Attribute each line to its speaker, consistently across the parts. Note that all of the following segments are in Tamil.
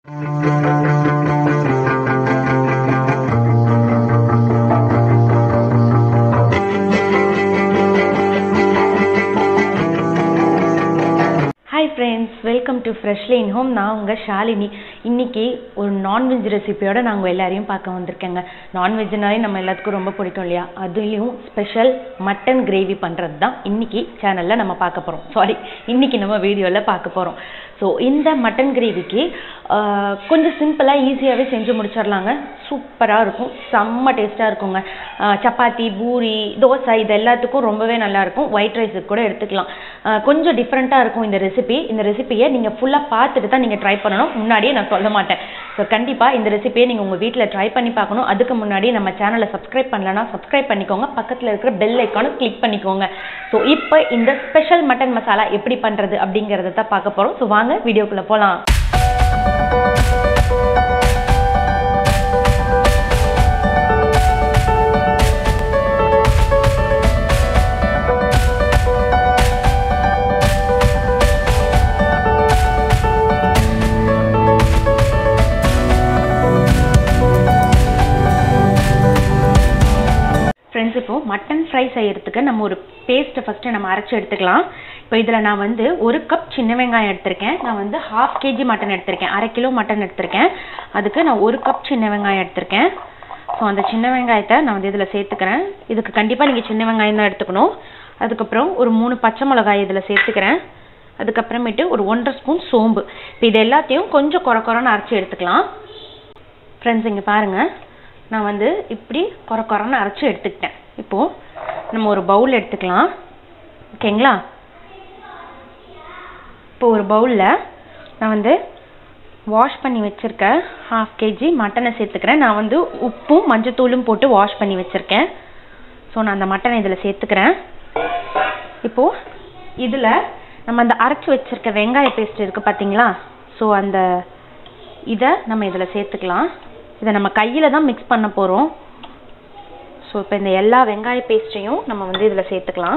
Speaker 1: hi friends welcome to freshly in home நான் உங்கள் ஷாலினி இன்னைக்கு ஒரு நான்வெஜ் ரெசிபியோட நாங்கள் எல்லாரையும் பார்க்க வந்திருக்கேங்க நான்வெஜ்னாலே நம்ம எல்லாத்துக்கும் ரொம்ப பிடிக்கும் இல்லையா அதுலேயும் ஸ்பெஷல் மட்டன் கிரேவி பண்ணுறது தான் இன்னைக்கு சேனலில் நம்ம பார்க்க போகிறோம் சாரி இன்னைக்கு நம்ம வீடியோவில் பார்க்க போகிறோம் ஸோ இந்த மட்டன் கிரேவிக்கு கொஞ்சம் சிம்பிளாக ஈஸியாகவே செஞ்சு முடிச்சிடலாங்க சூப்பராக இருக்கும் செம்ம டேஸ்ட்டாக இருக்குங்க ஆஹ் சப்பாத்தி பூரி தோசை இது எல்லாத்துக்கும் ரொம்பவே நல்லா இருக்கும் ஒயிட் ரைஸுக்கு கூட எடுத்துக்கலாம் ஆஹ் கொஞ்சம் டிஃப்ரெண்ட்டாக இருக்கும் இந்த ரெசிபி இந்த ரெசிபியை நீங்கள் ஃபுல்லாக பார்த்துட்டு தான் நீங்கள் ட்ரை பண்ணணும் முன்னாடியே நான் சொல்ல மாட்டேன் ஸோ கண்டிப்பாக இந்த ரெசிபியை நீங்கள் உங்கள் வீட்டில் ட்ரை பண்ணி பார்க்கணும் அதுக்கு முன்னாடி நம்ம சேனலை சப்ஸ்கிரைப் பண்ணலன்னா சப்ஸ்கிரைப் பண்ணிக்கோங்க பக்கத்தில் இருக்கிற பெல் ஐக்கானும் கிளிக் பண்ணிக்கோங்க ஸோ இப்போ இந்த ஸ்பெஷல் மட்டன் மசாலா எப்படி பண்ணுறது அப்படிங்கிறத தான் பார்க்க போகிறோம் ஸோ வாங்க வீடியோக்குள்ளே போகலாம் ஃப்ரெண்ட்ஸ் இப்போ மட்டன் ஃப்ரை செய்யறதுக்கு நம்ம ஒரு பேஸ்ட்டை ஃபஸ்ட்டு நம்ம அரைச்சி எடுத்துக்கலாம் இப்போ இதில் நான் வந்து ஒரு கப் சின்ன வெங்காயம் எடுத்திருக்கேன் நான் வந்து ஹாஃப் கேஜி மட்டன் எடுத்திருக்கேன் அரை கிலோ மட்டன் எடுத்திருக்கேன் அதுக்கு நான் ஒரு கப் சின்ன வெங்காயம் எடுத்திருக்கேன் ஸோ அந்த சின்ன வெங்காயத்தை நான் வந்து இதில் சேர்த்துக்கிறேன் இதுக்கு கண்டிப்பாக நீங்கள் சின்ன வெங்காயம் தான் எடுத்துக்கணும் அதுக்கப்புறம் ஒரு மூணு பச்சை மிளகாய் இதில் சேர்த்துக்கிறேன் அதுக்கப்புறமேட்டு ஒரு ஒன்றரை ஸ்பூன் சோம்பு இப்போ இது எல்லாத்தையும் கொஞ்சம் குறை குறைன்னு அரைச்சி எடுத்துக்கலாம் ஃப்ரெண்ட்ஸ் இங்கே பாருங்கள் நான் வந்து இப்படி குறை குறைன்னு அரைச்சி எடுத்துக்கிட்டேன் இப்போது நம்ம ஒரு பவுல் எடுத்துக்கலாம் ஓகேங்களா இப்போ ஒரு பவுலில் நான் வந்து வாஷ் பண்ணி வச்சுருக்க ஹாஃப் கேஜி மட்டனை சேர்த்துக்கிறேன் நான் வந்து உப்பும் மஞ்சத்தூளும் போட்டு வாஷ் பண்ணி வச்சுருக்கேன் ஸோ நான் அந்த மட்டனை இதில் சேர்த்துக்கிறேன் இப்போது இதில் நம்ம அந்த அரைச்சி வச்சுருக்க வெங்காய பேஸ்ட் இருக்குது பார்த்தீங்களா ஸோ அந்த இதை நம்ம இதில் சேர்த்துக்கலாம் இதை நம்ம கையில் தான் மிக்ஸ் பண்ண போகிறோம் ஸோ இப்போ இந்த எல்லா வெங்காய பேஸ்ட்டையும் நம்ம வந்து இதில் சேர்த்துக்கலாம்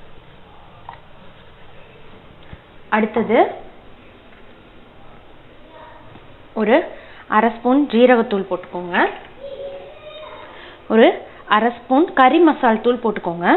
Speaker 1: அடுத்தது ஒரு அரை ஸ்பூன் ஜீரகத்தூள் போட்டுக்கோங்க ஒரு அரை ஸ்பூன் கறி மசால் தூள் போட்டுக்கோங்க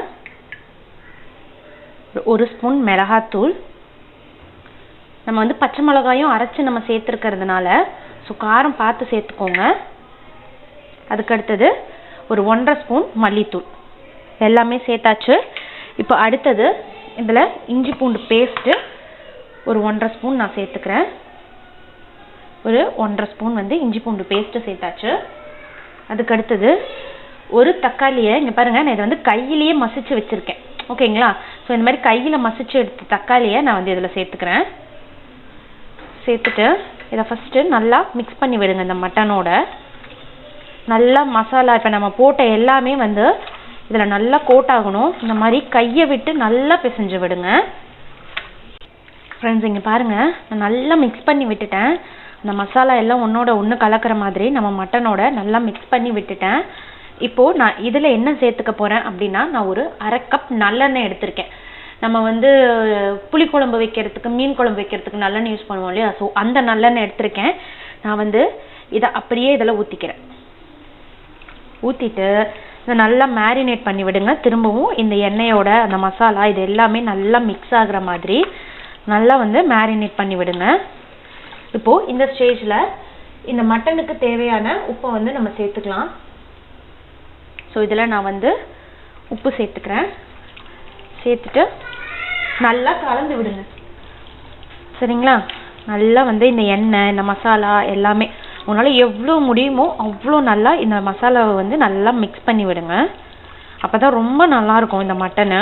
Speaker 1: ஒரு ஸ்பூன் மிளகாத்தூள் நம்ம வந்து பச்சை மிளகாயும் அரைச்சி நம்ம சேர்த்துருக்கிறதுனால ஸோ காரம் பார்த்து சேர்த்துக்கோங்க அதுக்கு அடுத்தது ஒரு ஒன்றரை ஸ்பூன் மல்லித்தூள் எல்லாமே சேர்த்தாச்சு இப்போ அடுத்தது இதில் இஞ்சி பூண்டு பேஸ்ட்டு ஒரு ஒன்றரை ஸ்பூன் நான் சேர்த்துக்கிறேன் ஒரு ஒன்றரை ஸ்பூன் வந்து இஞ்சி பூண்டு பேஸ்ட்டு சேர்த்தாச்சு அதுக்கு அடுத்தது ஒரு தக்காளியை இங்கே பாருங்கள் நான் இதை வந்து கையிலேயே மசிச்சு வச்சுருக்கேன் ஓகேங்களா ஸோ இந்த மாதிரி கையில் மசிச்சு எடுத்த தக்காளியை நான் வந்து இதில் சேர்த்துக்கிறேன் சேர்த்துட்டு இதை ஃபஸ்ட்டு நல்லா மிக்ஸ் பண்ணி விடுங்க இந்த மட்டனோட நல்லா மசாலா இப்போ நம்ம போட்ட எல்லாமே வந்து இதில் நல்லா கோட் ஆகணும் இந்த மாதிரி கையை விட்டு நல்லா பிசைஞ்சு விடுங்க ஃப்ரெண்ட்ஸ் இங்கே பாருங்கள் நான் நல்லா மிக்ஸ் பண்ணி விட்டுட்டேன் அந்த மசாலா எல்லாம் ஒன்றோட ஒன்று கலக்கிற மாதிரி நம்ம மட்டனோட நல்லா மிக்ஸ் பண்ணி விட்டுட்டேன் இப்போது நான் இதில் என்ன சேர்த்துக்க போகிறேன் அப்படின்னா நான் ஒரு அரை கப் நல்லெண்ணெய் எடுத்திருக்கேன் நம்ம வந்து புளிக்குழம்பு வைக்கிறதுக்கு மீன் குழம்பு வைக்கிறதுக்கு நல்லெண்ணெய் யூஸ் பண்ணுவோம் இல்லையா ஸோ அந்த நல்லெண்ணெய் எடுத்திருக்கேன் நான் வந்து இதை அப்படியே இதில் ஊற்றிக்கிறேன் ஊற்றிட்டு இதை நல்லா மேரினேட் பண்ணி விடுங்க திரும்பவும் இந்த எண்ணெயோட அந்த மசாலா இது எல்லாமே நல்லா மிக்ஸ் ஆகுற மாதிரி நல்லா வந்து மேரினேட் பண்ணி விடுங்க இப்போது இந்த ஸ்டேஜில் இந்த மட்டனுக்கு தேவையான உப்பை வந்து நம்ம சேர்த்துக்கலாம் ஸோ இதில் நான் வந்து உப்பு சேர்த்துக்கிறேன் சேர்த்துட்டு நல்லா கலந்து விடுங்க சரிங்களா நல்லா வந்து இந்த எண்ணெய் இந்த மசாலா எல்லாமே உங்களால் எவ்வளோ முடியுமோ அவ்வளோ நல்லா இந்த மசாலாவை வந்து நல்லா மிக்ஸ் பண்ணி விடுங்க அப்போ தான் ரொம்ப நல்லாயிருக்கும் இந்த மட்டனு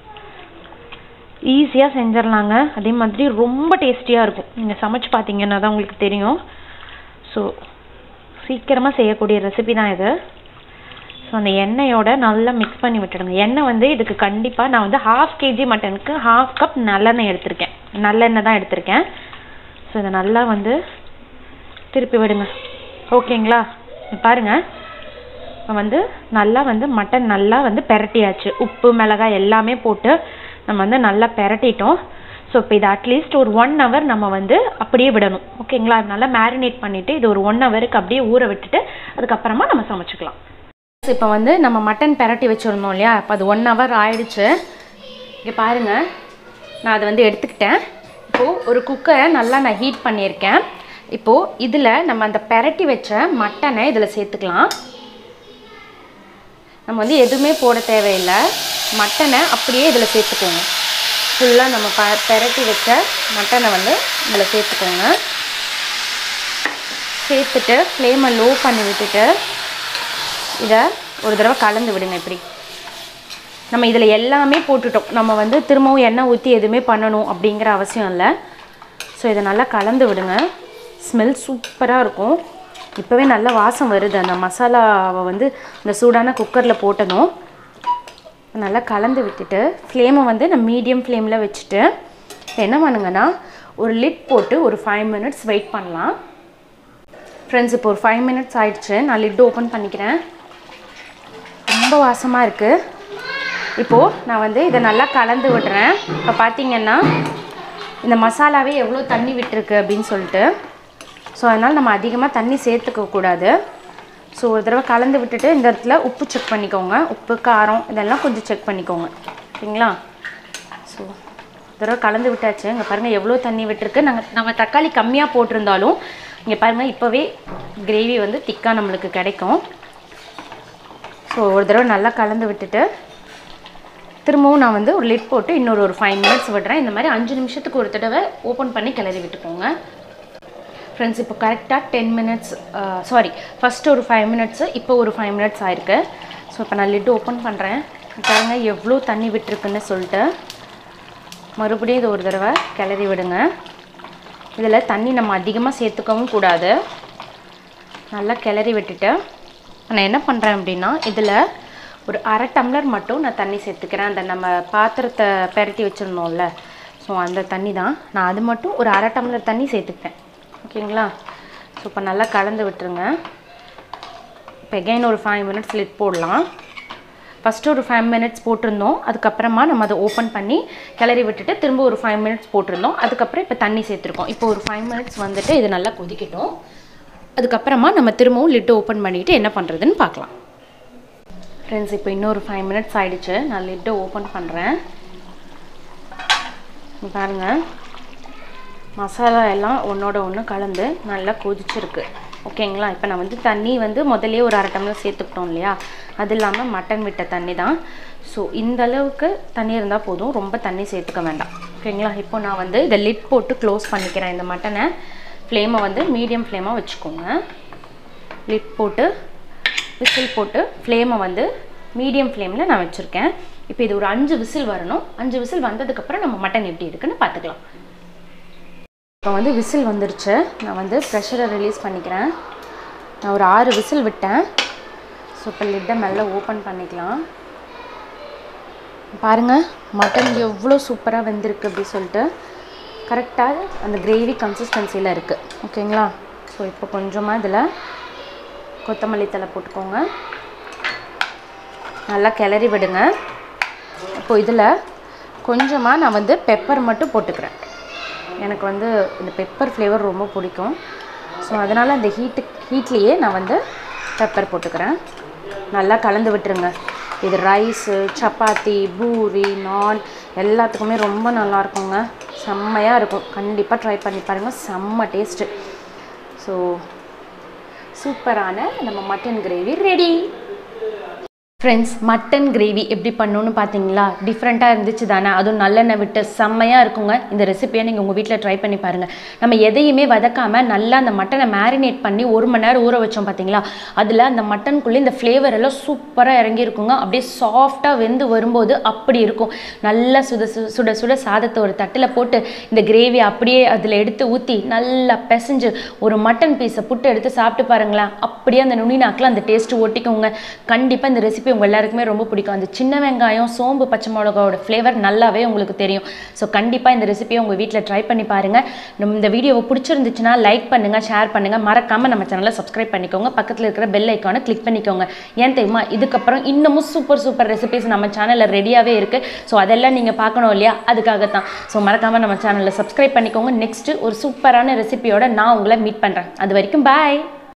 Speaker 1: ஈஸியாக செஞ்சிடலாங்க அதே மாதிரி ரொம்ப டேஸ்டியாக இருக்கும் நீங்கள் சமைச்சு பார்த்தீங்கன்னா தான் உங்களுக்கு தெரியும் ஸோ சீக்கிரமாக செய்யக்கூடிய ரெசிபி தான் இது ஸோ அந்த எண்ணெயோட நல்லா மிக்ஸ் பண்ணி விட்டுடுங்க எண்ணெய் வந்து இதுக்கு கண்டிப்பாக நான் வந்து ஹாஃப் கேஜி மட்டனுக்கு ஹாஃப் கப் நல்லெண்ணெய் எடுத்திருக்கேன் நல்லெண்ணெய் தான் எடுத்திருக்கேன் ஸோ இதை நல்லா வந்து திருப்பி விடுங்க ஓகேங்களா பாருங்கள் இப்போ வந்து நல்லா வந்து மட்டன் நல்லா வந்து பெரட்டியாச்சு உப்பு மிளகாய் எல்லாமே போட்டு நம்ம வந்து நல்லா பெரட்டிட்டோம் ஸோ இப்போ இது அட்லீஸ்ட் ஒரு ஒன் ஹவர் நம்ம வந்து அப்படியே விடணும் ஓகேங்களா நல்லா மேரினேட் பண்ணிவிட்டு இது ஒரு ஒன் ஹவருக்கு அப்படியே ஊற விட்டுட்டு அதுக்கப்புறமா நம்ம சமைச்சிக்கலாம் இப்போ வந்து நம்ம மட்டன் பெரட்டி வச்சுருந்தோம் இல்லையா இப்போ அது ஒன் ஹவர் ஆயிடுச்சு இங்கே பாருங்கள் நான் அதை வந்து எடுத்துக்கிட்டேன் இப்போது ஒரு குக்கரை நல்லா நான் ஹீட் பண்ணியிருக்கேன் இப்போது இதில் நம்ம அந்த பெரட்டி வச்ச மட்டனை இதில் சேர்த்துக்கலாம் நம்ம வந்து எதுவுமே போட தேவையில்லை மட்டனை அப்படியே இதில் சேர்த்துக்கோங்க ஃபுல்லாக நம்ம ப பெரட்டி வச்ச மட்டனை வந்து இதில் சேர்த்துக்கோங்க சேர்த்துட்டு ஃப்ளேமை லோ பண்ணி விட்டுட்டு இதை ஒரு தடவை கலந்து விடுங்க இப்படி நம்ம இதில் எல்லாமே போட்டுட்டோம் நம்ம வந்து திரும்பவும் எண்ணெய் ஊற்றி எதுவுமே பண்ணணும் அப்படிங்கிற அவசியம் இல்லை ஸோ இதை நல்லா கலந்து விடுங்க ஸ்மெல் சூப்பராக இருக்கும் இப்போவே நல்ல வாசம் வருது அந்த மசாலாவை வந்து இந்த சூடான குக்கரில் போட்டதும் நல்லா கலந்து விட்டுட்டு ஃப்ளேமை வந்து நான் மீடியம் ஃப்ளேமில் வச்சுட்டு இப்போ என்ன பண்ணுங்கன்னா ஒரு லிட் போட்டு ஒரு ஃபைவ் மினிட்ஸ் வெயிட் பண்ணலாம் ஃப்ரெண்ட்ஸ் இப்போ ஒரு ஃபைவ் மினிட்ஸ் ஆயிடுச்சு நான் லிட் ஓப்பன் பண்ணிக்கிறேன் ரொம்ப வாசமாக இருக்குது இப்போது நான் வந்து இதை நல்லா கலந்து விடுறேன் இப்போ பார்த்தீங்கன்னா இந்த மசாலாவே எவ்வளோ தண்ணி விட்டுருக்கு அப்படின்னு சொல்லிட்டு ஸோ அதனால் நம்ம அதிகமாக தண்ணி சேர்த்துக்க கூடாது ஸோ ஒரு தடவை கலந்து விட்டுட்டு இந்த இடத்துல உப்பு செக் பண்ணிக்கோங்க உப்பு காரம் இதெல்லாம் கொஞ்சம் செக் பண்ணிக்கோங்க ஓகேங்களா ஸோ ஒரு தடவை கலந்து விட்டாச்சு இங்கே பாருங்கள் எவ்வளோ தண்ணி விட்டுருக்கு நாங்கள் நம்ம தக்காளி கம்மியாக போட்டிருந்தாலும் இங்கே பாருங்கள் இப்போவே கிரேவி வந்து திக்காக நம்மளுக்கு கிடைக்கும் ஸோ ஒரு தடவை நல்லா கலந்து விட்டுட்டு திரும்பவும் நான் வந்து ஒரு லிட் போட்டு இன்னொரு ஒரு ஃபைவ் மினிட்ஸ் விடுறேன் இந்த மாதிரி அஞ்சு நிமிஷத்துக்கு ஒரு தடவை ஓப்பன் பண்ணி கிளறி விட்டுக்கோங்க ஃப்ரெண்ட்ஸ் இப்போ கரெக்டாக டென் மினிட்ஸ் சாரி ஃபஸ்ட்டு ஒரு ஃபைவ் மினிட்ஸு இப்போ ஒரு ஃபைவ் மினிட்ஸ் ஆயிருக்கு ஸோ இப்போ நான் லிட்டு ஓப்பன் பண்ணுறேன் பாருங்க எவ்வளோ தண்ணி விட்டுருக்குன்னு சொல்லிட்டு மறுபடியும் இது ஒரு தடவை கிளறி விடுங்க இதில் தண்ணி நம்ம அதிகமாக சேர்த்துக்கவும் கூடாது நல்லா கிளறி விட்டுட்டு நான் என்ன பண்ணுறேன் அப்படின்னா இதில் ஒரு அரை டம்ளர் மட்டும் நான் தண்ணி சேர்த்துக்கிறேன் அந்த நம்ம பாத்திரத்தை பெரட்டி வச்சுருந்தோம்ல ஸோ அந்த தண்ணி தான் நான் அது மட்டும் ஒரு அரை டம்ளர் தண்ணி சேர்த்துக்கிட்டேன் ஓகேங்களா ஸோ இப்போ நல்லா கலந்து விட்டுருங்க இப்போ எகைன் ஒரு ஃபைவ் மினிட்ஸ் லிட் போடலாம் ஃபஸ்ட்டு ஒரு ஃபைவ் மினிட்ஸ் போட்டிருந்தோம் அதுக்கப்புறமா நம்ம அதை ஓப்பன் பண்ணி கிளறி விட்டுட்டு திரும்ப ஒரு ஃபைவ் மினிட்ஸ் போட்டிருந்தோம் அதுக்கப்புறம் இப்போ தண்ணி சேர்த்துருக்கோம் இப்போ ஒரு ஃபைவ் மினிட்ஸ் வந்துட்டு இது நல்லா கொதிக்கட்டும் அதுக்கப்புறமா நம்ம திரும்பவும் லிட்டு ஓப்பன் பண்ணிவிட்டு என்ன பண்ணுறதுன்னு பார்க்கலாம் ஃப்ரெண்ட்ஸ் இப்போ இன்னொரு ஃபைவ் மினிட்ஸ் ஆயிடுச்சு நான் லிட்டை ஓப்பன் பண்ணுறேன் பாருங்கள் மசாலா எல்லாம் ஒன்றோட ஒன்று கலந்து நல்லா கொதிச்சிருக்கு ஓகேங்களா இப்போ நான் வந்து தண்ணி வந்து முதல்லயே ஒரு அரை டம்ளர் சேர்த்துக்கிட்டோம் இல்லையா அது இல்லாமல் மட்டன் விட்ட தண்ணி தான் ஸோ இந்த அளவுக்கு தண்ணி இருந்தால் போதும் ரொம்ப தண்ணி சேர்த்துக்க வேண்டாம் ஓகேங்களா இப்போ நான் வந்து இதை லிட் போட்டு க்ளோஸ் பண்ணிக்கிறேன் இந்த மட்டனை ஃப்ளேமை வந்து மீடியம் ஃப்ளேமாக வச்சுக்கோங்க லிட் போட்டு விசில் போட்டு ஃப்ளேமை வந்து மீடியம் ஃப்ளேமில் நான் வச்சுருக்கேன் இப்போ இது ஒரு அஞ்சு விசில் வரணும் அஞ்சு விசில் வந்ததுக்கப்புறம் நம்ம மட்டன் எப்படி இருக்குன்னு பார்த்துக்கலாம் இப்போ வந்து விசில் வந்துருச்சு நான் வந்து ப்ரெஷரை ரிலீஸ் பண்ணிக்கிறேன் நான் ஒரு ஆறு விசில் விட்டேன் ஸோ இப்போ லிட்டை மெல்ல ஓப்பன் பண்ணிக்கலாம் பாருங்கள் மட்டன் எவ்வளோ சூப்பராக வெந்திருக்கு அப்படி சொல்லிட்டு கரெக்டாக அந்த கிரேவி கன்சிஸ்டன்சியில் இருக்குது ஓகேங்களா ஸோ இப்போ கொஞ்சமாக இதில் கொத்தமல்லி தலை போட்டுக்கோங்க நல்லா கிளறி விடுங்க இப்போ இதில் கொஞ்சமாக நான் வந்து பெப்பர் மட்டும் போட்டுக்கிறேன் எனக்கு வந்து இந்த பெப்பர் ஃப்ளேவர் ரொம்ப பிடிக்கும் ஸோ அதனால் அந்த ஹீட்டு ஹீட்லேயே நான் வந்து பெப்பர் போட்டுக்கிறேன் நல்லா கலந்து விட்டுருங்க இது ரைஸு சப்பாத்தி பூரி நான் எல்லாத்துக்குமே ரொம்ப நல்லா இருக்குங்க செம்மையாக இருக்கும் கண்டிப்பாக ட்ரை பண்ணி பாருங்கள் செம்ம டேஸ்ட்டு ஸோ சூப்பரான நம்ம mutton gravy ready friends mutton gravy எப்படி பண்ணணும்னு பார்த்தீங்களா டிஃப்ரெண்ட்டாக இருந்துச்சு தானே அதுவும் நல்லெண்ணெய் விட்டு செம்மையாக இருக்குங்க இந்த ரெசிபியை நீங்கள் உங்கள் வீட்டில் ட்ரை பண்ணி பாருங்கள் நம்ம எதையுமே வதக்காமல் நல்லா அந்த மட்டனை மேரினேட் பண்ணி ஒரு மணி நேரம் ஊற வச்சோம் பார்த்தீங்களா அதில் அந்த மட்டனுக்குள்ளே இந்த ஃப்ளேவர் எல்லாம் சூப்பராக இறங்கியிருக்குங்க அப்படியே சாஃப்டாக வெந்து வரும்போது அப்படி இருக்கும் நல்லா சுட சு- சுட சுட சாதத்தை ஒரு தட்டில் போட்டு இந்த கிரேவி அப்படியே அதில் எடுத்து ஊற்றி நல்லா பிசைஞ்சு ஒரு மட்டன் பீஸை புட்டு எடுத்து சாப்பிட்டு பாருங்களேன் அப்படியே அந்த நுனி நாக்கில் அந்த டேஸ்ட்டு ஒட்டிக்கோங்க கண்டிப்பாக இந்த ரெசிபி
Speaker 2: உங்கள் எல்லாருக்குமே ரொம்ப பிடிக்கும் அந்த சின்ன வெங்காயம் சோம்பு பச்சை மிளகாவோட ஃப்ளேவர் நல்லாவே உங்களுக்கு தெரியும் ஸோ கண்டிப்பாக இந்த ரெசிபியை உங்கள் வீட்டில் ட்ரை பண்ணி பாருங்கள் நம்ம இந்த வீடியோவை பிடிச்சிருந்துச்சுன்னா லைக் பண்ணுங்கள் ஷேர் பண்ணுங்கள் மறக்காமல் நம்ம சேனலை சப்ஸ்கிரைப் பண்ணிக்கோங்க பக்கத்தில் இருக்கிற பெல் ஐக்கானை கிளிக் பண்ணிக்கோங்க ஏன் தெரியுமா இதுக்கப்புறம் இன்னமும் சூப்பர் சூப்பர் ரெசிபிஸ் நம்ம சேனலில் ரெடியாகவே இருக்குது ஸோ அதெல்லாம் நீங்கள் பார்க்கணும் இல்லையா அதுக்காக தான் ஸோ மறக்காமல் நம்ம சேனலில் சப்ஸ்கிரைப் பண்ணிக்கோங்க நெக்ஸ்ட்டு ஒரு சூப்பரான ரெசிபியோட நான் உங்களை மீட் பண்ணுறேன் அது வரைக்கும் பாய்